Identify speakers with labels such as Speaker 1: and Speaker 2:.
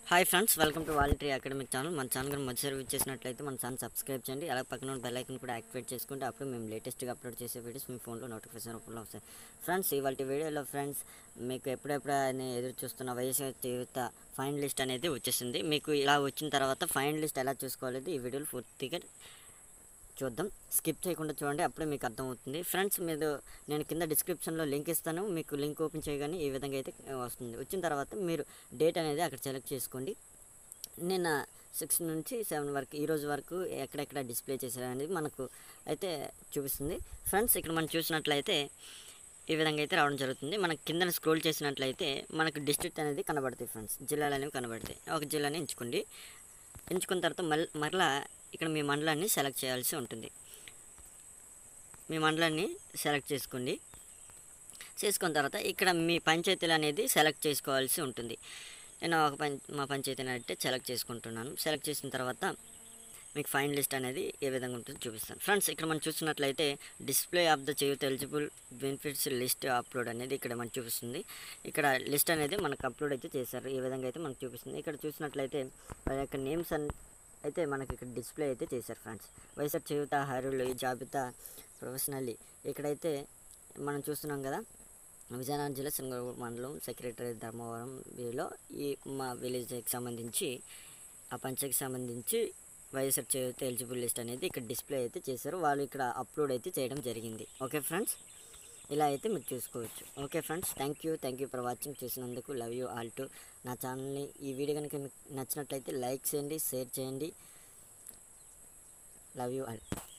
Speaker 1: hi friends welcome to voluntary academic channel మన ఛానల్ కనుక మొదటిసారి విచ్ చేసినట్లయితే మన ఛానల్ సబ్స్క్రైబ్ చేయండి అలాగే పక్కన ఉన్న బెల్ ఐకన్ కూడా యాక్టివేట్ చేసుకుంటే అప్పుడు మేము లేటెస్ట్గా అప్లోడ్ చేసే వీడియోస్ మీ ఫోన్లో నోటిఫికేషన్ రూపంలో వస్తాయి ఫ్రెండ్స్ ఇవాళ వీడియోలో ఫ్రెండ్స్ మీకు ఎప్పుడెప్పుడు అని ఎదురు చూస్తున్న వైఎస్ఆర్ తీవ్రత ఫైన్ లిస్ట్ అనేది వచ్చేసింది మీకు ఇలా వచ్చిన తర్వాత ఫైన్ లిస్ట్ ఎలా చూసుకోవాలి ఈ వీడియోలో పూర్తిగా చూద్దాం స్కిప్ చేయకుండా చూడండి అప్పుడే మీకు అర్థమవుతుంది ఫ్రెండ్స్ మీరు నేను కింద డిస్క్రిప్షన్లో లింక్ ఇస్తాను మీకు లింక్ ఓపెన్ చేయగానే ఈ విధంగా అయితే వస్తుంది వచ్చిన తర్వాత మీరు డేట్ అనేది అక్కడ సెలెక్ట్ చేసుకోండి నిన్న సిక్స్ నుంచి సెవెన్ వరకు ఈ రోజు వరకు ఎక్కడెక్కడ డిస్ప్లే చేశారు అనేది మనకు అయితే చూపిస్తుంది ఫ్రెండ్స్ ఇక్కడ మనం చూసినట్లయితే ఈ విధంగా అయితే రావడం జరుగుతుంది మనకి కింద స్క్రోల్ చేసినట్లయితే మనకు డిస్ట్రిక్ట్ అనేది కనబడతాయి ఫ్రెండ్స్ జిల్లాలు అనేవి కనబడతాయి ఒక జిల్లాని ఎంచుకోండి ఎంచుకున్న తర్వాత మళ్ళీ మరలా ఇక్కడ మీ మండలాన్ని సెలెక్ట్ చేయాల్సి ఉంటుంది మీ మండలాన్ని సెలెక్ట్ చేసుకోండి చేసుకున్న తర్వాత ఇక్కడ మీ పంచాయతీలు అనేది సెలెక్ట్ చేసుకోవాల్సి ఉంటుంది నేను ఒక పం మా పంచాయతీని అయితే సెలెక్ట్ చేసుకుంటున్నాను సెలెక్ట్ చేసిన తర్వాత మీకు ఫైన్ లిస్ట్ అనేది ఏ విధంగా ఉంటుందో చూపిస్తాను ఫ్రెండ్స్ ఇక్కడ మనం చూసినట్లయితే display of the Cheyutha eligible benefits list upload అనేది ఇక్కడ మనకు చూపిస్తుంది ఇక్కడ లిస్ట్ అనేది మనకు అప్లోడ్ అయితే చేశారు ఈ విధంగా అయితే మనకు చూపిస్తుంది ఇక్కడ చూసినట్లయితే వాళ్ళ యొక్క నేమ్స్ అన్ అయితే మనకి ఇక్కడ డిస్ప్లే అయితే చేశారు ఫ్రెండ్స్ వైఎస్ఆర్ చేయూత హరులు ఈ జాబితా ప్రొఫెషనల్లీ ఇక్కడైతే మనం చూస్తున్నాం కదా విజయనగరం జిల్లా సింగూరు మండలం సెక్రటరీ ధర్మవరం వీలో ఈ మా విలేజ్కి సంబంధించి ఆ పంచాయతీకి సంబంధించి వైఎస్ఆర్ చేయూత ఎలిజిబుల్ లిస్ట్ అనేది ఇక్కడ డిస్ప్లే అయితే చేశారు వాళ్ళు ఇక్కడ అప్లోడ్ అయితే చేయడం జరిగింది ఓకే ఫ్రెండ్స్ ఇలా అయితే మీరు చూసుకోవచ్చు okay friends thank you thank you for watching చూసినందుకు లవ్ యూ ఆల్ టు నా ఛానల్ని ఈ వీడియో కనుక మీకు నచ్చినట్లయితే లైక్ చేయండి షేర్ చేయండి లవ్ యూ ఆల్